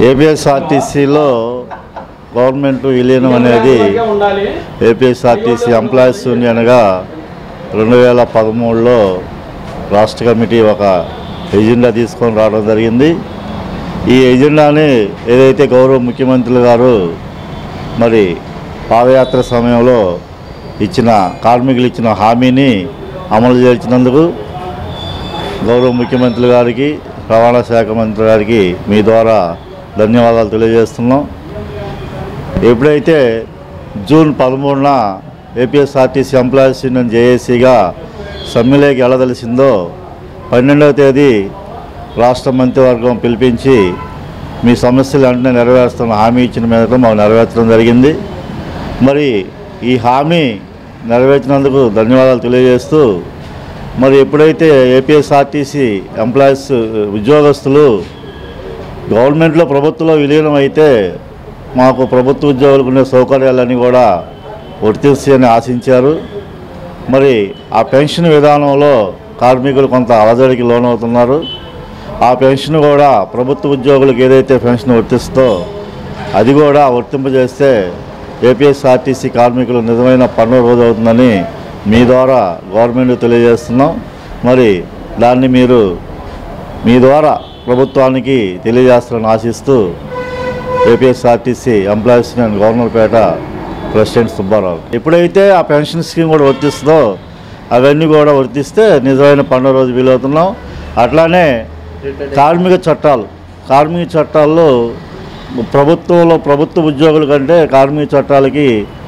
ఏపీఎస్ఆర్టీసీలో government విలీనం అనేది APSRTC employees యూనియన్గా రెండు వేల పదమూడులో రాష్ట్ర కమిటీ ఒక ఎజెండా తీసుకొని రావడం జరిగింది ఈ ఎజెండాని ఏదైతే గౌరవ ముఖ్యమంత్రులు గారు మరి పాదయాత్ర సమయంలో ఇచ్చిన కార్మికులు ఇచ్చిన హామీని అమలు చేసినందుకు గౌరవ ముఖ్యమంత్రి గారికి రవాణా శాఖ మంత్రి గారికి మీ ద్వారా ధన్యవాదాలు తెలియజేస్తున్నాం ఎప్పుడైతే జూన్ పదమూడున ఏపీఎస్ఆర్టీసీ ఎంప్లాయీస్ యూనియన్ జేఏసీగా సమ్మెలోకి వెళ్ళదలిసిందో పన్నెండవ తేదీ రాష్ట్ర మంత్రివర్గం పిలిపించి మీ సమస్యలు వెంటనే నెరవేరుస్తున్న హామీ ఇచ్చిన మేరకు మాకు నెరవేర్చడం జరిగింది మరి ఈ హామీ నెరవేర్చినందుకు ధన్యవాదాలు తెలియజేస్తూ మరి ఎప్పుడైతే ఏపీఎస్ఆర్టీసీ ఎంప్లాయీస్ ఉద్యోగస్తులు గవర్నమెంట్లో ప్రభుత్వంలో విలీనం అయితే మాకు ప్రభుత్వ ఉద్యోగులకు ఉండే సౌకర్యాలన్నీ కూడా వర్తిస్తాయని ఆశించారు మరి ఆ పెన్షన్ విధానంలో కార్మికులు కొంత అలజడికి లోనవుతున్నారు ఆ పెన్షన్ కూడా ప్రభుత్వ ఉద్యోగులకు ఏదైతే పెన్షన్ వర్తిస్తుందో అది కూడా వర్తింపజేస్తే ఏపీఎస్ఆర్టీసీ కార్మికులు నిజమైన పన్ను రోజు అవుతుందని మీ ద్వారా గవర్నమెంట్ తెలియజేస్తున్నాం మరి దాన్ని మీరు మీ ద్వారా ప్రభుత్వానికి తెలియజేస్తారని ఆశిస్తూ APSRTC employees union Governorpet president Subbarao ఎప్పుడైతే ఆ పెన్షన్ స్కీమ్ కూడా వర్తిస్తుందో అవన్నీ కూడా వర్తిస్తే నిజమైన పండుగ రోజు వీలవుతున్నాం అట్లానే కార్మిక చట్టాలు కార్మిక చట్టాల్లో ప్రభుత్వంలో ప్రభుత్వ ఉద్యోగుల కంటే కార్మిక చట్టాలకి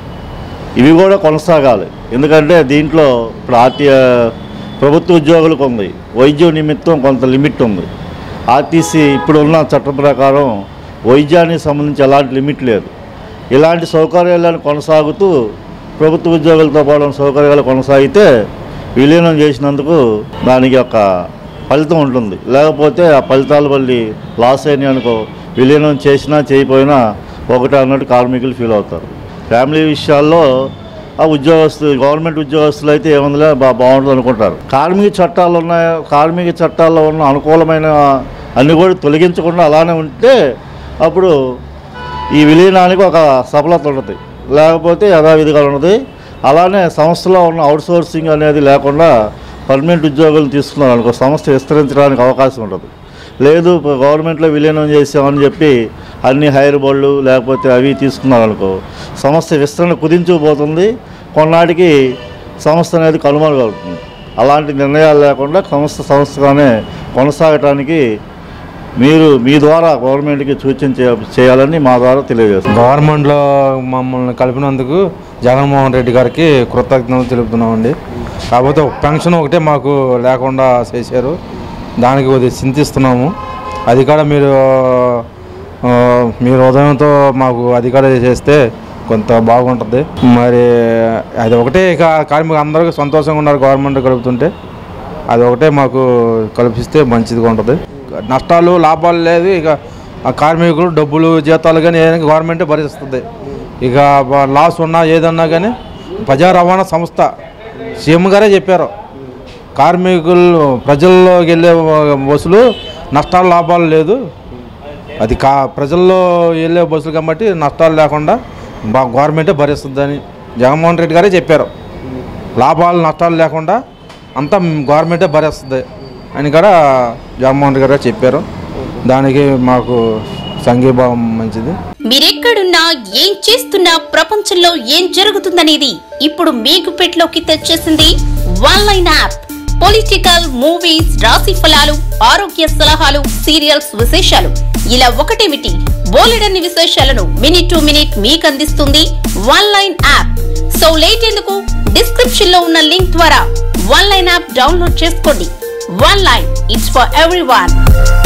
ఇవి కూడా కొనసాగాలి ఎందుకంటే దీంట్లో ఇప్పుడు ఆర్టీ ప్రభుత్వ ఉద్యోగులకు ఉంది వైద్య నిమిత్తం కొంత లిమిట్ ఉంది ఆర్టీసీ ఇప్పుడు ఉన్న చట్టం ప్రకారం వైద్యానికి సంబంధించి ఎలాంటి లిమిట్ లేదు ఇలాంటి సౌకర్యాలను కొనసాగుతూ ప్రభుత్వ ఉద్యోగులతో పాటు ఉన్న సౌకర్యాలు కొనసాగితే విలీనం చేసినందుకు దానికి ఒక ఫలితం ఉంటుంది లేకపోతే ఆ ఫలితాలు మళ్ళీ లాస్ అయినాయి అనుకో విలీనం చేసినా చేయకపోయినా ఒకటే అన్నట్టు కార్మికులు ఫీల్ అవుతారు ఫ్యామిలీ విషయాల్లో ఆ ఉద్యోగస్తులు గవర్నమెంట్ ఉద్యోగస్తులు అయితే ఏముందిలే బా బాగుంటుంది అనుకుంటారు కార్మిక చట్టాలు ఉన్నాయి కార్మిక చట్టాల్లో ఉన్న అనుకూలమైన అన్ని కూడా తొలగించకుండా అలానే ఉంటే అప్పుడు ఈ విలీనానికి ఒక సఫలత ఉంటుంది లేకపోతే యథావిధిగా ఉన్నది అలానే సంస్థలో ఉన్న అవుట్సోర్సింగ్ అనేది లేకుండా పర్మనెంట్ ఉద్యోగులు తీసుకున్నారు అనుకో సంస్థ విస్తరించడానికి అవకాశం ఉంటుంది లేదు ఇప్పుడు గవర్నమెంట్లో విలీనం చేసామని చెప్పి అన్ని హైర్ బోర్డులు లేకపోతే అవి తీసుకున్నారు అనుకో సంస్థ విస్తరణ కుదించుకుపోతుంది కొన్నాటికి సంస్థ అనేది కనుమరుగవుతుంది అలాంటి నిర్ణయాలు లేకుండా సంస్థ సంస్థగానే కొనసాగటానికి మీరు మీ ద్వారా గవర్నమెంట్కి సూచన చేయ- చేయాలని మా ద్వారా తెలియజేస్తున్నాం గవర్నమెంట్లో మమ్మల్ని కలిపినందుకు జగన్మోహన్ రెడ్డి గారికి కృతజ్ఞతలు తెలుపుతున్నామండి కాకపోతే ఒక పెన్షన్ ఒకటే మాకు లేకుండా చేశారు దానికి కొద్దిగా చింతిస్తున్నాము అది కూడా మీరు ఆ, మీరు ఉదయంతో మాకు అది కూడా చేస్తే కొంత బాగుంటుంది మరి అది ఒకటే ఇక కార్మికులు అందరికీ సంతోషంగా ఉన్నారు గవర్నమెంట్ కలుపుతుంటే అది ఒకటే మాకు కల్పిస్తే మంచిదిగా ఉంటుంది నష్టాలు లాభాలు లేదు ఇక ఆ కార్మికులు డబ్బులు జీతాలు కానీ ఏదైనా గవర్నమెంటే భరిస్తుంది ఇక బ- లాస్ ఉన్నా ఏదన్నా కానీ ప్రజా రవాణా సంస్థ సీఎం గారే చెప్పారు కార్మికులు ప్రజల్లోకి వెళ్ళే బస్సులు నష్టాలు లాభాలు లేదు అది కా ప్రజల్లో వెళ్ళే బస్సులు కాబట్టి నష్టాలు లేకుండా బా గవర్నమెంటే భరిస్తుందని జగన్మోహన్ రెడ్డి గారే చెప్పారు లాభాలు నష్టాలు లేకుండా అంతా గవర్నమెంటే భరిస్తుంది అని కూడా జగన్మోహన్ రెడ్డి గారు చెప్పారు దానికి మాకు సంఘీభావం మంచిది మీరెక్కడున్నా ఏం చేస్తున్నా ప్రపంచంలో ఏం జరుగుతుందనేది ఇప్పుడు మీకు పెట్లోకి తెచ్చేసింది one line app political movies రాశి ఫలాలు ఆరోగ్య సలహాలు సీరియల్స్ విశేషాలు ఇలా ఒకటేమిటి బోలెడన్ని విశేషాలను మినిట్ టు మినిట్ మీకు అందిస్తుంది one line app so late ఎందుకు డిస్క్రిప్షన్ లో ఉన్న లింక్ ద్వారా వన్ లైన్ యాప్ డౌన్లోడ్ చేసుకోండి one line it's for every